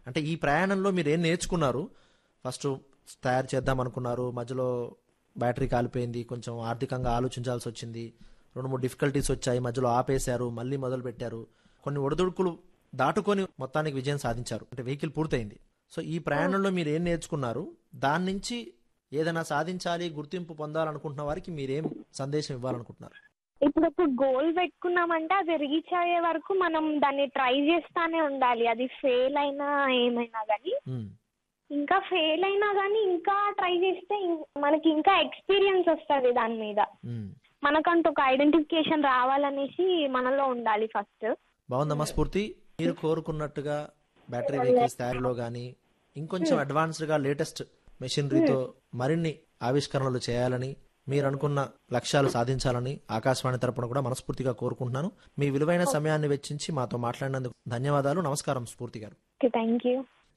అంటే ఈ ప్రయాణంలో మీరు ఏం నేర్చుకున్నారు ఫస్ట్ తయారు చేద్దాం అనుకున్నారు మధ్యలో బ్యాటరీ కాలిపోయింది కొంచెం ఆర్థికంగా ఆలోచించాల్సి వచ్చింది రెండు మూడు డిఫికల్టీస్ వచ్చాయి మధ్యలో ఆపేశారు మళ్ళీ మొదలు పెట్టారు కొన్ని ఒడిదుడుకులు దాటుకొని మొత్తానికి విజయం సాధించారు అంటే వెహికల్ పూర్తయింది సో ఈ ప్రయాణంలో మీరు ఏం నేర్చుకున్నారు దాని నుంచి ఏదైనా సాధించాలి గుర్తింపు పొందాలనుకుంటున్న వారికి మీరేం సందేశం ఇవ్వాలనుకుంటున్నారు ఇప్పుడు ఒక గోల్ పెట్టుకున్నామంటే అది రీచ్ అయ్యే వరకు మనం దాన్ని ట్రై చేస్తానే ఉండాలి అది ఫెయిల్ అయినా ఏమైనా కానీ ఉమ్, ఇంకా ఫెయిల్ అయినా కానీ ఇంకా ట్రై చేస్తే ఇం- మనకి ఇంకా ఎక్స్పీరియన్స్ వస్తుంది దాని మీద ఉమ్. మనకంటూ ఒక ఐడెంటిఫికేషన్ రావాలనేసి మనలో ఉండాలి ఫస్ట్ బాగుందమ్మా స్ఫూర్తి మీరు కోరుకున్నట్టుగా బ్యాటరీ వెహికల్స్ తయారీలో కానీ ఇంకొంచెం అడ్వాన్స్డ్ గా లేటెస్ట్ మెషినరీతో మరిన్ని ఆవిష్కరణలు చేయాలని మీరు అనుకున్న లక్ష్యాలు సాధించాలని ఆకాశవాణి తరపున కూడా మనస్ఫూర్తిగా కోరుకుంటున్నాను మీ విలువైన సమయాన్ని వెచ్చించి మాతో మాట్లాడినందుకు ధన్యవాదాలు నమస్కారం స్ఫూర్తి గారు ఓకే థ్యాంక్ యూ